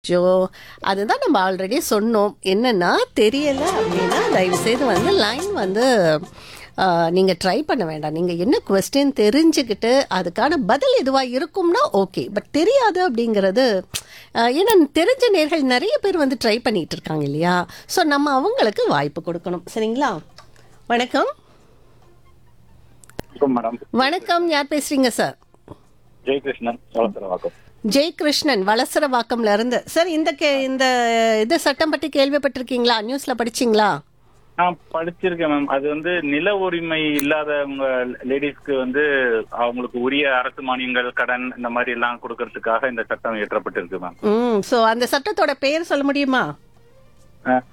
Joe அதுதான் நம்ம already சொன்னோம் என்னன்னா தெரியல அப்படின்னா தயவு செய்து வந்து லைன் வந்து நீங்கள் ட்ரை பண்ண வேண்டாம் நீங்கள் என்ன கொஸ்டின் தெரிஞ்சுக்கிட்டு அதுக்கான பதில் எதுவாக இருக்கும்னா ஓகே பட் தெரியாது அப்படிங்கிறது ஆஹ், ஏன்னா தெரிஞ்ச நேர்கள் நிறைய பேர் வந்து ட்ரை பண்ணிட்டு இருக்காங்க இல்லையா ஸோ நம்ம அவங்களுக்கு வாய்ப்பு கொடுக்கணும் சரிங்களா வணக்கம் வணக்கம் மேடம் வணக்கம் யார் பேசுறீங்க சார் ஜெயகிருஷ்ணன் வளர்த்துறவாக்கம் ஜெய் கிருஷ்ணன் வலசரவாக்கம்ல இருந்து சார் இந்த கே இந்த இது சட்டம் பற்றி கேள்விப்பட்டிருக்கீங்களா நியூஸ்ல படிச்சீங்களா நான் படிச்சிருக்கேன் மேம் அது வந்து நில உரிமை இல்லாதவங்க லேடிஸ்க்கு வந்து அவங்களுக்கு உரிய அரசு மானியங்கள் கடன் இந்த மாதிரி எல்லாம் கொடுக்கறதுக்காக இந்த சட்டம் இயற்றப்பட்டிருக்கு மேம் ம் ஸோ அந்த சட்டத்தோட பெயர் சொல்ல முடியுமா அஹ்,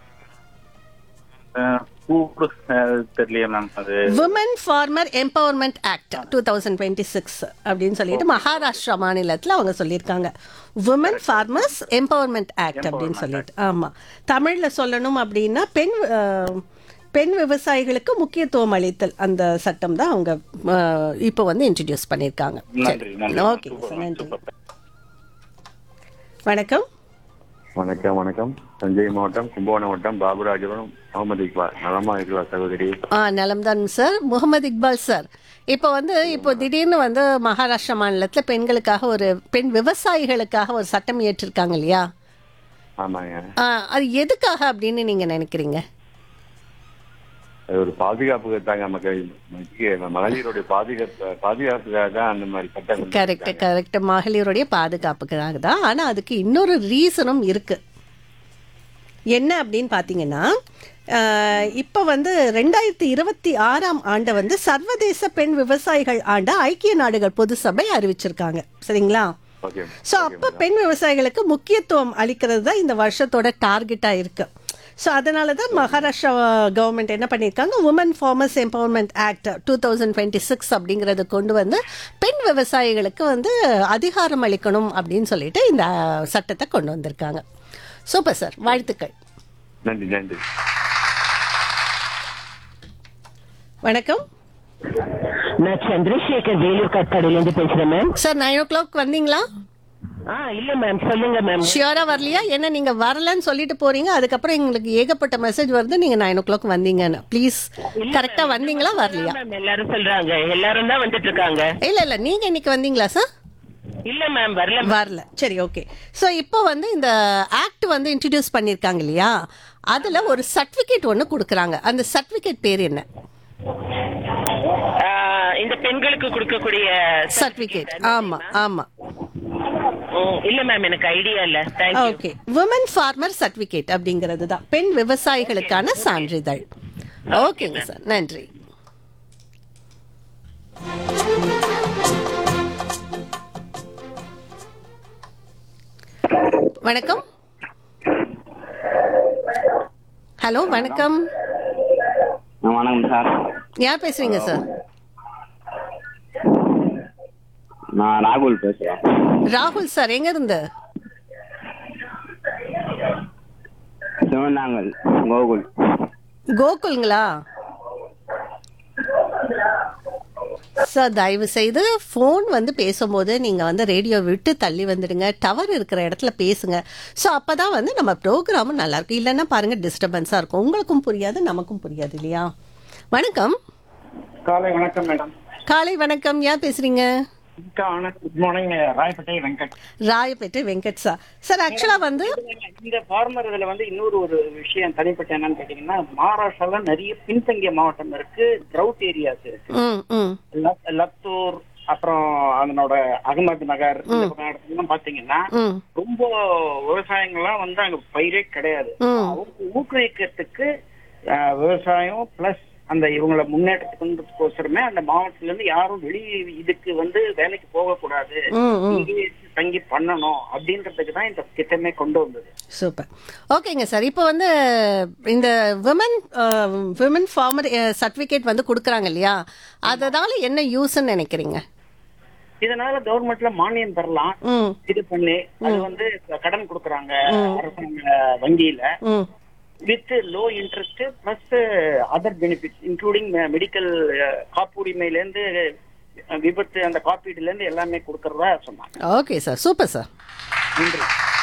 அஹ், கூடு அஹ், தெரியலையே மேம் அது women farmer empowerment act two thousand twenty six அப்படின்னு சொல்லிட்டு மகாராஷ்டிரா மாநிலத்தில் அவங்க சொல்லியிருக்காங்க விமன் ஃபார்மர்ஸ் எம்பவர்மெண்ட் ஆக்ட் அப்படின்னு சொல்லிட்டு ஆமாம் தமிழில் சொல்லணும் அப்படின்னா பெண் அஹ், பெண் விவசாயிகளுக்கு முக்கியத்துவம் அளித்தல் அந்த சட்டம் தான் அவங்க அஹ், இப்போ வந்து இன்ட்ரடியூஸ் பண்ணியிருக்காங்க நன்றி நன்றி ஓகே சூப்பர் சார் மேம், நன்றி சூப்பர். வணக்கம் வணக்கம் வணக்கம் தஞ்சை மாவட்டம் கும்பகோணம் மாவட்டம் பாபுராஜபுரம் முகமது இக்பால் நலமா இருக்கிறா சகோதரி ஆ நலம்தான் சார் முகமது இக்பால் சார் இப்போ வந்து இப்போ திடீர்னு வந்து மகாராஷ்டிரா மாநிலத்தில் பெண்களுக்காக ஒரு பெண் விவசாயிகளுக்காக ஒரு சட்டம் இயற்றிருக்காங்க இல்லையா ஆமாங்க ஆ, அது எதுக்காக அப்படின்னு நீங்க நினைக்கிறீங்க அது ஒரு பாதுகாப்புக்கு தாங்க நமக்கு முக்கிய மகளிருடைய பாதுகாப்பு பாதுகாப்புக்காக தான் அந்த மாதிரி சட்டம் கொண்டு கரெக்ட் வந்திருக்காங்க. கரெக்ட் மகளிருடைய பாதுகாப்புக்காக தான் ஆனா அதுக்கு இன்னொரு ரீசனும் இருக்கு என்ன அப்படின்னு பார்த்தீங்கன்னா ஆஹ், இப்போ வந்து ரெண்டாயிரத்தி இருபத்தி ஆறாம் ஆண்டை வந்து சர்வதேச பெண் விவசாயிகள் ஆண்டை ஐக்கிய நாடுகள் பொது சபை அறிவிச்சிருக்காங்க சரிங்களா ஓகே ஸோ அப்போ பெண் விவசாயிகளுக்கு முக்கியத்துவம் அளிக்கிறது தான் இந்த வருஷத்தோட டார்கெட்டாக இருக்கு ஸோ அதனால தான் மகாராஷ்டிரா கவர்மெண்ட் என்ன பண்ணியிருக்காங்க woman farmers empowerment act two thousand twenty six அப்படிங்கிறத கொண்டு வந்து பெண் விவசாயிகளுக்கு வந்து அதிகாரம் அளிக்கணும் அப்படின்னு சொல்லிட்டு இந்த சட்டத்தை கொண்டு வந்திருக்காங்க சூப்பர் சார் வாழ்த்துக்கள் நன்றி நன்றி வணக்கம் நான் சந்திரசேகர் வேலூர் கட்பாடியிலேருந்து பேசுறேன் ma'am sir nine o'clock வந்தீங்களா ஆ இல்ல மேம் சொல்லுங்க மேம் ஷியோரா வரலையா ஏன்னா நீங்க வரலன்னு சொல்லிட்டு போறீங்க அதுக்கப்புறம் எங்களுக்கு ஏகப்பட்ட மெசேஜ் வருது நீங்க நைன் ஓ கிளாக் வந்தீங்கன்னு ப்ளீஸ் கரெக்டா வந்தீங்களா வரலையா மேம் எல்லாரும் சொல்றாங்க எல்லாரும் தான் வந்துட்டு இருக்காங்க இல்ல இல்ல நீங்க இன்னைக்கு வந்தீங்களா சார் இல்ல மேம் வரல வரல சரி ஓகே ஸோ இப்போ வந்து இந்த ஆக்ட் வந்து இன்ட்ரடியூஸ் பண்ணியிருக்காங்க இல்லையா அதுல ஒரு சர்டிஃபிகேட் ஒன்று கொடுக்குறாங்க அந்த சர்டிஃபிகேட் பேர் என்ன ஆ, இந்த பெண்களுக்கு கொடுக்கக்கூடிய சர்டிஃபிகேட் ஆமா ஆமா ம், இல்ல மேம் எனக்கு ஐடியா இல்ல thank you okay women farmer certificate அப்படிங்கிறது தான் பெண் விவசாயிகளுக்கான சான்றிதழ் ஓகேங்க சார் நன்றி வணக்கம் ஹலோ வணக்கம் வணக்கம் சார் யார் பேசுறீங்க சார் நான் ராகுல் பேசுறேன் ராகுல் சார் எங்க இருந்து சிவனாங்கல் கோகுல் கோகுல்ங்களா சார் தயவு செய்து ஃபோன் வந்து பேசும்போது நீங்கள் வந்து ரேடியோ விட்டு தள்ளி வந்துடுங்க டவர் இருக்கிற இடத்துல பேசுங்க ஸோ அப்போ தான் வந்து நம்ம ப்ரோக்ராமும் நல்லா இருக்கும் இல்லைன்னா பாருங்கள் டிஸ்டர்பன்ஸாக இருக்கும் உங்களுக்கும் புரியாது நமக்கும் புரியாது இல்லையா வணக்கம் காலை வணக்கம் மேடம் காலை வணக்கம் யார் பேசுறீங்க good morning Royapettah Venkat Royapettah Venkat sir sir ஆக்சுவலாக வந்து இந்த ஃபார்மர் இதுல வந்து இன்னொரு ஒரு விஷயம் தனிப்பட்ட என்னன்னு கேட்டீங்கன்னா மகாராஷ்டிரால நிறைய பின்தங்கிய மாவட்டம் இருக்கு ட்ரவுட் ஏரியாஸ் இருக்கு ம் ம் லத்- லத்தூர் அப்புறம் அதனோட அகமது நகர் இந்த பக்கம் இடத்துலாம் பாத்தீங்கன்னா ம் ரொம்ப விவசாயங்கள்லாம் வந்து அங்க பயிரே கிடையாது ம். அவங்க ஊக்குவிக்கிறதுக்கு அஹ், விவசாயம் பிளஸ் அந்த இவங்கள முன்னேற்றத்துக்கு அந்த மாவட்டத்துல இருந்து யாரும் வெளி இதுக்கு வந்து வேலைக்கு போக கூடாது ம் ம் இங்கேயே தங்கி பண்ணணும் அப்படின்றதுக்கு தான் இந்த திட்டமே கொண்டு வந்தது சூப்பர் ஓகேங்க சார் இப்போ வந்து இந்த விமன் விமன் ஃபார்மர் சர்டிஃபிகேட் வந்து கொடுக்குறாங்க இல்லையா அதனால என்ன யூஸ்ன்னு நினைக்கிறீங்க இதனால கவர்மெண்ட்ல மானியம் பெறலாம் ம் இது பண்ணி அது வந்து கடன் கொடுக்கறாங்க அரசாங்க வங்கியில ம் with low interest plus other benefits including medical காப்புரிமையில இருந்து அஹ், விபத்து அந்த காப்பீடுல இருந்து எல்லாமே கொடுக்கறதா சொன்னாங்க ஓகே சார் சூப்பர் சார் நன்றி